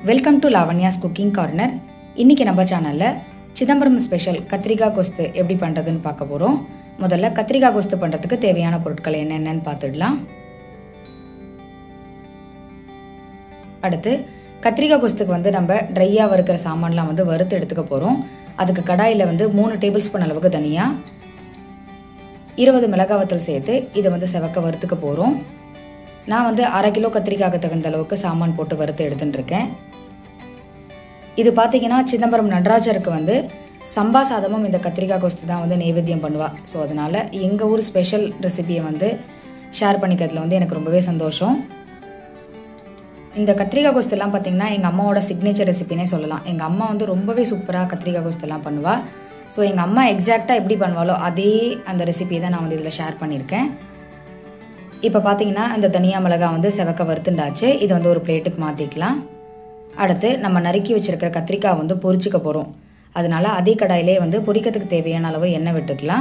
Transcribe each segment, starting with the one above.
welcome to Lavanya's cooking corner இன்றைக்கி நம்ம சேனலில் சிதம்பரம் ஸ்பெஷல் கத்திரிக்காய் கொஸ்து எப்படி பண்ணுறதுன்னு பார்க்க போகிறோம் முதல்ல கத்திரிக்காய் கொஸ்து பண்ணுறதுக்கு தேவையான பொருட்கள் என்னென்னன்னு பார்த்துடலாம் அடுத்து கத்திரிக்காய் கொஸ்துக்கு வந்து நம்ம ட்ரையாக வறுக்கிற சாமான்லாம் வந்து வறுத்து எடுத்துக்க போகிறோம் அதுக்கு கடாயில் வந்து மூணு டேபிள் ஸ்பூன் அளவுக்கு தனியாக இருபது மிளகாய் வத்தல் சேர்த்து இதை வந்து செவக்க வறுத்துக்க போகிறோம் நான் வந்து அரை கிலோ கத்திரிக்காய்க்கு தகுந்த அளவுக்கு சாமான் போட்டு வறுத்து எடுத்துட்டு இருக்கேன் இது பார்த்தீங்கன்னா சிதம்பரம் நடராஜருக்கு வந்து சம்பா சாதமும் இந்த கத்திரிக்காய் கொஸ்து தான் வந்து நைவேத்தியம் பண்ணுவா ஸோ அதனால் எங்கள் ஊர் ஸ்பெஷல் ரெசிபியை வந்து ஷேர் பண்ணிக்கிறதுல வந்து எனக்கு ரொம்பவே சந்தோஷம் இந்த கத்திரிக்காய் கொஸ்தெல்லாம் பார்த்தீங்கன்னா எங்கள் அம்மாவோட சிக்னேச்சர் ரெசிபினே சொல்லலாம் எங்கள் அம்மா வந்து ரொம்பவே சூப்பராக கத்திரிக்காய் கொஸ்தெல்லாம் பண்ணுவாள் ஸோ எங்கள் அம்மா எக்ஸாக்டாக எப்படி பண்ணுவாளோ அதே அந்த ரெசிபியை தான் நான் வந்து இதில் ஷேர் பண்ணியிருக்கேன் இப்போ பார்த்தீங்கன்னா இந்த தனியா மிளகாய் வந்து செவக்க வறுத்துண்டாச்சு இதை வந்து ஒரு பிளேட்டுக்கு மாற்றிக்கலாம் அடுத்து நம்ம நறுக்கி வச்சுருக்கிற கத்திரிக்காய் வந்து பொரிச்சிக்க போகிறோம் அதனால அதே கடாயிலே வந்து பொரிக்கிறதுக்கு தேவையான அளவு எண்ணெய் விட்டுக்கலாம்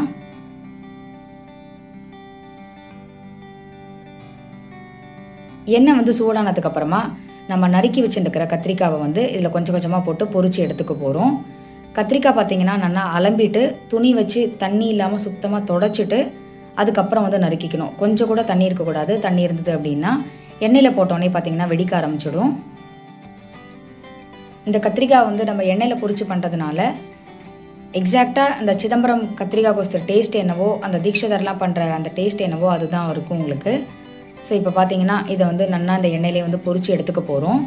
எண்ணெய் வந்து சூடானதுக்கு அப்புறமா நம்ம நறுக்கி வச்சுருக்கிற கத்திரிக்காவை வந்து இதில் கொஞ்சம் கொஞ்சமாக போட்டு பொரிச்சு எடுத்துக்க போகிறோம் கத்திரிக்காய் பார்த்தீங்கன்னா நல்லா அலம்பிட்டு துணி வச்சு தண்ணி இல்லாமல் சுத்தமாக தொடச்சிட்டு அதுக்கப்புறம் வந்து நறுக்கிக்கணும் கொஞ்சம் கூட தண்ணி இருக்கக்கூடாது தண்ணி இருந்தது அப்படின்னா எண்ணெயில் போட்டோன்னே பார்த்தீங்கன்னா வெடிக்க ஆரம்பிச்சிடும் இந்த கத்திரிக்காய் வந்து நம்ம எண்ணெயில் பொரிச்சு பண்ணுறதுனால எக்ஸாக்டாக அந்த சிதம்பரம் கத்திரிக்காய் கோஸ்து டேஸ்ட் என்னவோ அந்த தீட்சிதர்லாம் பண்ணுற அந்த டேஸ்ட் என்னவோ அதுதான் இருக்கும் உங்களுக்கு ஸோ இப்போ பார்த்தீங்கன்னா இதை வந்து நன்னா அந்த எண்ணெயிலே வந்து பொரிச்சு எடுத்துக்க போகிறோம்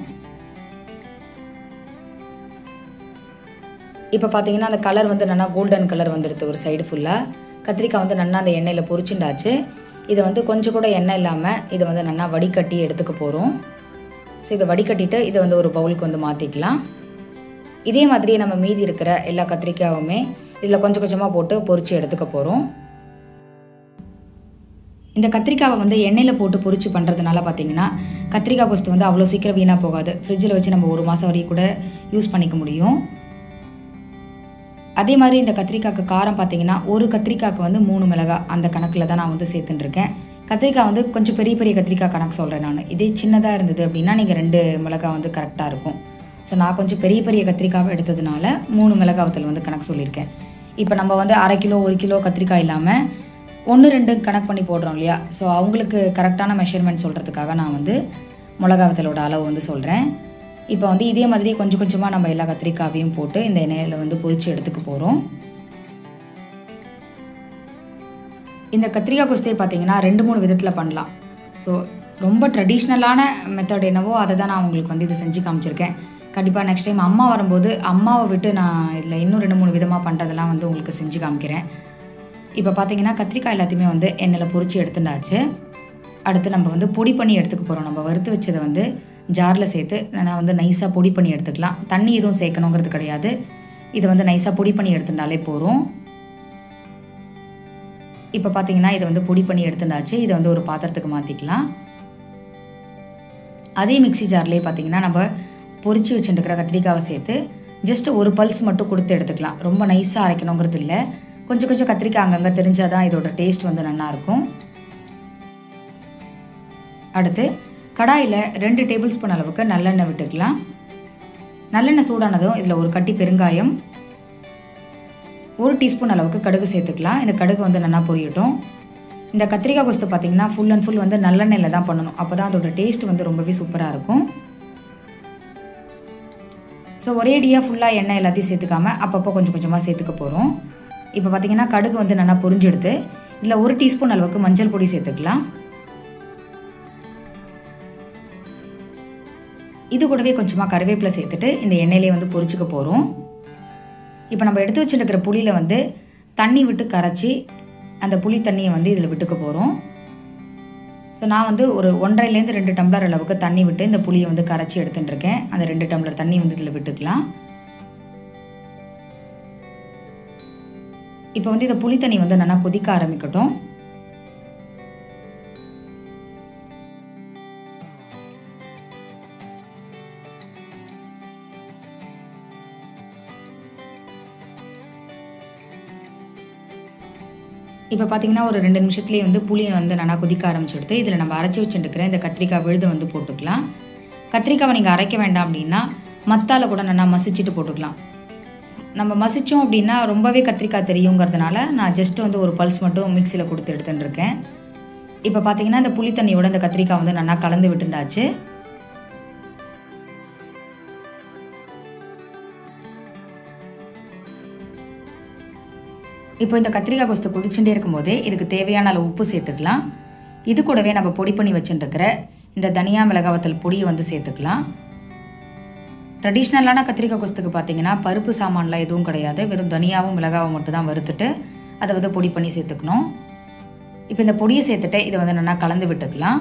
இப்போ பார்த்தீங்கன்னா அந்த கலர் வந்து நல்லா கோல்டன் கலர் வந்துடுது ஒரு சைடு ஃபுல்லாக கத்திரிக்காய் வந்து நல்லா அந்த எண்ணெயில் பொரிச்சுண்டாச்சு இதை வந்து கொஞ்சம் கூட எண்ணெய் இல்லாமல் இதை வந்து நல்லா வடிகட்டி எடுத்துக்க போகிறோம் ஸோ இதை வடிகட்டிட்டு இதை வந்து ஒரு பவுலுக்கு வந்து மாற்றிக்கலாம் இதே மாதிரி நம்ம மீதி இருக்கிற எல்லா கத்திரிக்காயுமே இதில் கொஞ்சம் கொஞ்சமாக போட்டு பொரிச்சு எடுத்துக்க போகிறோம் இந்த கத்திரிக்காவை வந்து எண்ணெயில் போட்டு பொரிச்சு பண்ணுறதுனால பார்த்தீங்கன்னா கத்திரிக்காய் கொஸ்து வந்து அவ்வளோ சீக்கிரம் வீணாக போகாது ஃப்ரிட்ஜில் வச்சு நம்ம ஒரு மாதம் வரைக்கும் கூட யூஸ் பண்ணிக்க முடியும் அதே மாதிரி இந்த கத்திரிக்காய்க்கு காரம் பார்த்தீங்கன்னா ஒரு கத்திரிக்காய்க்கு வந்து மூணு மிளகாய் அந்த கணக்கில் தான் நான் வந்து சேர்த்துட்டுருக்கேன் கத்திரிக்காய் வந்து கொஞ்சம் பெரிய பெரிய கத்திரிக்காய் கணக்கு சொல்கிறேன் நான் இதே சின்னதாக இருந்தது அப்படின்னா நீங்கள் ரெண்டு மிளகாய் வந்து கரெக்டாக இருக்கும் ஸோ நான் கொஞ்சம் பெரிய பெரிய கத்திரிக்காவை எடுத்ததுனால மூணு மிளகாய் வத்தல் வந்து கணக்கு சொல்லியிருக்கேன் இப்போ நம்ம வந்து அரை கிலோ ஒரு கிலோ கத்திரிக்காய் இல்லாமல் ஒன்று ரெண்டு கணக்கு பண்ணி போடுறோம் இல்லையா ஸோ அவங்களுக்கு கரெக்டான மெஷர்மெண்ட் சொல்கிறதுக்காக நான் வந்து மிளகா வத்தலோட அளவு வந்து சொல்கிறேன் இப்போ வந்து இதே மாதிரி கொஞ்சம் கொஞ்சமாக நம்ம எல்லா கத்திரிக்காவையும் போட்டு இந்த எண்ணெயில் வந்து பொரித்து எடுத்துக்க போகிறோம் இந்த கத்திரிக்காய் குஸ்தியை பார்த்தீங்கன்னா ரெண்டு மூணு விதத்தில் பண்ணலாம் ஸோ ரொம்ப ட்ரெடிஷ்னலான மெத்தட் என்னவோ அதை தான் நான் உங்களுக்கு வந்து இதை செஞ்சு காமிச்சிருக்கேன் கண்டிப்பாக நெக்ஸ்ட் டைம் அம்மா வரும்போது அம்மாவை விட்டு நான் இதில் இன்னும் ரெண்டு மூணு விதமாக பண்ணுறதெல்லாம் வந்து உங்களுக்கு செஞ்சு காமிக்கிறேன் இப்போ பார்த்தீங்கன்னா கத்திரிக்காய் எல்லாத்தையுமே வந்து எண்ணெயில் பொரிச்சு எடுத்துட்டாச்சு அடுத்து நம்ம வந்து பொடி பண்ணி எடுத்துக்க போகிறோம் நம்ம வறுத்து வச்சதை வந்து ஜாரில் சேர்த்து நான் வந்து நைஸாக பொடி பண்ணி எடுத்துக்கலாம் தண்ணி எதுவும் சேர்க்கணுங்கிறது கிடையாது இதை வந்து நைஸாக பொடி பண்ணி எடுத்துட்டாலே போகிறோம் இப்போ பார்த்தீங்கன்னா இதை வந்து பொடி பண்ணி எடுத்துட்டாச்சு இதை வந்து ஒரு பாத்திரத்துக்கு மாற்றிக்கலாம் அதே மிக்சி ஜார்லேயே பார்த்தீங்கன்னா நம்ம பொரிச்சு வச்சுட்டுருக்கிற கத்திரிக்காவை சேர்த்து ஜஸ்ட் ஒரு பல்ஸ் மட்டும் கொடுத்து எடுத்துக்கலாம் ரொம்ப நைஸாக அரைக்கணுங்கிறது இல்லை கொஞ்சம் கொஞ்சம் கத்திரிக்காய் அங்கங்கே தெரிஞ்சால் தான் இதோட டேஸ்ட் வந்து நல்லாயிருக்கும் அடுத்து கடாயில் ரெண்டு டேபிள் ஸ்பூன் அளவுக்கு நல்லெண்ணெய் விட்டுக்கலாம் நல்லெண்ணெய் சூடானதும் இதில் ஒரு கட்டி பெருங்காயம் ஒரு டீஸ்பூன் அளவுக்கு கடுகு சேர்த்துக்கலாம் இந்த கடுகு வந்து நல்லா பொரியட்டும் இந்த கத்திரிக்காய் கொஸ்து பார்த்தீங்கன்னா ஃபுல் அண்ட் ஃபுல் வந்து நல்லெண்ணெயில் தான் பண்ணணும் அப்போ தான் அதோட டேஸ்ட் வந்து ரொம்பவே சூப்பராக இருக்கும் ஸோ ஒரேடியாக ஃபுல்லாக எண்ணெய் எல்லாத்தையும் சேர்த்துக்காம அப்பப்போ கொஞ்சம் கொஞ்சமாக சேர்த்துக்க போகிறோம் இப்போ பார்த்தீங்கன்னா கடுகு வந்து நல்லா பொரிஞ்செடுத்து இதில் ஒரு டீஸ்பூன் அளவுக்கு மஞ்சள் பொடி சேர்த்துக்கலாம் இது கூடவே கொஞ்சமாக கருவேப்பிலை சேர்த்துட்டு இந்த எண்ணெயிலே வந்து பொரிச்சுக்க போகிறோம் இப்போ நம்ம எடுத்து வச்சுருக்கிற புளியில் வந்து தண்ணி விட்டு கரைச்சி அந்த புளி தண்ணியை வந்து இதில் விட்டுக்க போகிறோம் ஸோ நான் வந்து ஒரு ஒன்றரைலேருந்து ரெண்டு டம்ளர் அளவுக்கு தண்ணி விட்டு இந்த புளியை வந்து கரைச்சி எடுத்துட்டுருக்கேன் அந்த ரெண்டு டம்ளர் தண்ணி வந்து இதில் விட்டுக்கலாம் இப்போ வந்து இந்த புளி தண்ணி வந்து நல்லா கொதிக்க ஆரம்பிக்கட்டும் இப்போ பார்த்தீங்கன்னா ஒரு ரெண்டு நிமிஷத்துலேயே வந்து புளி வந்து நல்லா கொதிக்க ஆரம்பிச்சுடுது இதில் நம்ம அரைச்சி வச்சுருக்கிற இந்த கத்திரிக்காய் விழுது வந்து போட்டுக்கலாம் கத்திரிக்காவை நீங்கள் அரைக்க வேண்டாம் அப்படின்னா மத்தால கூட நல்லா மசிச்சுட்டு போட்டுக்கலாம் நம்ம மசித்தோம் அப்படின்னா ரொம்பவே கத்திரிக்காய் தெரியுங்கிறதுனால நான் ஜஸ்ட் வந்து ஒரு பல்ஸ் மட்டும் மிக்சியில் கொடுத்து எடுத்துட்டு இருக்கேன் இப்போ பார்த்தீங்கன்னா இந்த புளி தண்ணியோட இந்த கத்திரிக்காய் வந்து நல்லா கலந்து விட்டுண்டாச்சு இப்போ இந்த கத்திரிக்காய் கொஸ்து கொதிச்சுட்டே இருக்கும்போதே இதுக்கு தேவையான அளவு உப்பு சேர்த்துக்கலாம் இது கூடவே நம்ம பொடி பண்ணி வச்சுட்டுருக்கிற இந்த தனியா மிளகாவத்தல் பொடியை வந்து சேர்த்துக்கலாம் ட்ரெடிஷ்னலான கத்திரிக்காய் கொஸ்துக்கு பார்த்தீங்கன்னா பருப்பு சாமான்லாம் எதுவும் கிடையாது வெறும் தனியாவும் மிளகாவும் மட்டும் தான் வறுத்துட்டு அதை வந்து பொடி பண்ணி சேர்த்துக்கணும் இப்போ இந்த பொடியை சேர்த்துட்டு இதை வந்து நல்லா கலந்து விட்டுக்கலாம்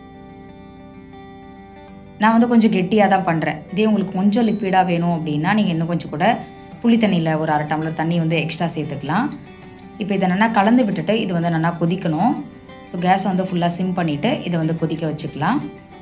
நான் வந்து கொஞ்சம் கெட்டியாக தான் பண்ணுறேன் இதே உங்களுக்கு கொஞ்சம் லிக்விடாக வேணும் அப்படின்னா நீங்கள் இன்னும் கொஞ்சம் கூட புளி தண்ணியில் ஒரு அரை டம்ளர் தண்ணி வந்து எக்ஸ்ட்ரா சேர்த்துக்கலாம் இப்போ இதை நல்லா கலந்து விட்டுட்டு இது வந்து நல்லா கொதிக்கணும் ஸோ கேஸை வந்து ஃபுல்லாக சிம் பண்ணிவிட்டு இதை வந்து கொதிக்க வச்சுக்கலாம்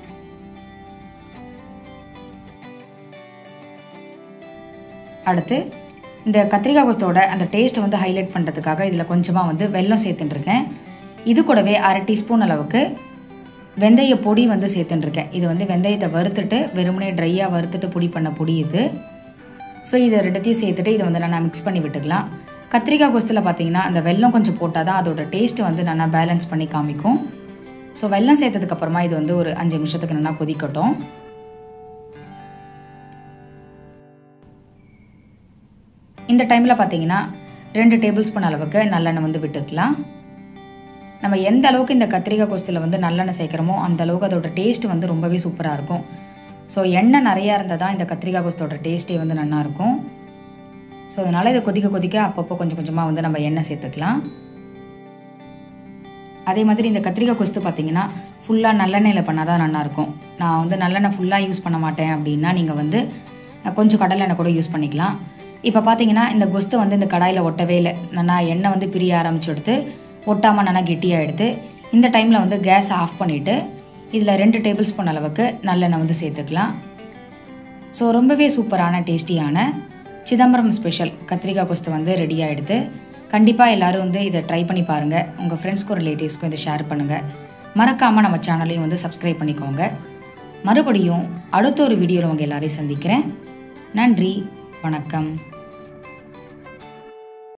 அடுத்து இந்த கத்திரிக்காய் கொஸ்தோட அந்த டேஸ்ட்டை வந்து ஹைலைட் பண்ணுறதுக்காக இதில் கொஞ்சமாக வந்து வெல்லம் சேர்த்துட்டுருக்கேன் இது கூடவே அரை டீஸ்பூன் அளவுக்கு வெந்தய பொடி வந்து சேர்த்துட்டுருக்கேன் இது வந்து வெந்தயத்தை வறுத்துட்டு வெறுமனே ட்ரையாக வறுத்துட்டு பொடி பண்ண பொடி இது ஸோ இதை ரெண்டுத்தையும் சேர்த்துட்டு இதை வந்து நல்லா மிக்ஸ் பண்ணி விட்டுக்கலாம் கத்திரிக்காய் கொஸ்தில் பார்த்தீங்கன்னா அந்த வெல்லம் கொஞ்சம் போட்டால் தான் அதோட டேஸ்ட்டு வந்து நல்லா பேலன்ஸ் பண்ணி காமிக்கும் ஸோ வெல்லம் சேர்த்ததுக்கப்புறமா இது வந்து ஒரு அஞ்சு நிமிஷத்துக்கு நல்லா கொதிக்கட்டும் இந்த டைமில் பார்த்தீங்கன்னா ரெண்டு டேபிள் ஸ்பூன் அளவுக்கு நல்லெண்ணெய் வந்து விட்டுக்கலாம் நம்ம எந்த அளவுக்கு இந்த கத்திரிக்காய் கொஸ்தில் வந்து நல்லெண்ணெய் சேர்க்குறோமோ அந்த அளவுக்கு அதோட டேஸ்ட் வந்து ரொம்பவே சூப்பராக இருக்கும் ஸோ எண்ணெய் நிறையா இருந்தால் தான் இந்த கத்திரிக்காய் கொஸ்தோட டேஸ்ட்டே வந்து நல்லா இருக்கும் ஸோ அதனால் இதை கொதிக்க கொதிக்க அப்பப்போ கொஞ்சம் கொஞ்சமாக வந்து நம்ம எண்ணெய் சேர்த்துக்கலாம் அதே மாதிரி இந்த கத்திரிக்காய் கொஸ்து பார்த்தீங்கன்னா ஃபுல்லாக நல்லெண்ணெயில் பண்ணால் தான் நல்லாயிருக்கும் நான் வந்து நல்லெண்ணெய் ஃபுல்லாக யூஸ் பண்ண மாட்டேன் அப்படின்னா நீங்கள் வந்து கொஞ்சம் கடலெண்ணெய் கூட யூஸ் பண்ணிக்கலாம் இப்போ பார்த்தீங்கன்னா இந்த கொஸ்தை வந்து இந்த கடாயில் ஒட்டவே இல்லை நல்லா எண்ணெய் வந்து பிரிய ஆரம்பிச்சு எடுத்து ஒட்டாமல் நல்லா கெட்டியாக எடுத்து இந்த டைமில் வந்து கேஸை ஆஃப் பண்ணிவிட்டு இதில் ரெண்டு டேபிள் ஸ்பூன் அளவுக்கு நல்லெண்ணெய் வந்து சேர்த்துக்கலாம் ஸோ ரொம்பவே சூப்பரான டேஸ்டியான சிதம்பரம் ஸ்பெஷல் கத்திரிக்காய் கொஸ்து வந்து ரெடி ஆகிடுது கண்டிப்பாக எல்லோரும் வந்து இதை ட்ரை பண்ணி பாருங்கள் உங்கள் ஃப்ரெண்ட்ஸ்க்கும் ரிலேட்டிவ்ஸ்க்கும் இதை ஷேர் பண்ணுங்கள் மறக்காமல் நம்ம சேனலையும் வந்து சப்ஸ்கிரைப் பண்ணிக்கோங்க மறுபடியும் அடுத்த ஒரு வீடியோவில் உங்கள் எல்லாரையும் சந்திக்கிறேன் நன்றி வணக்கம்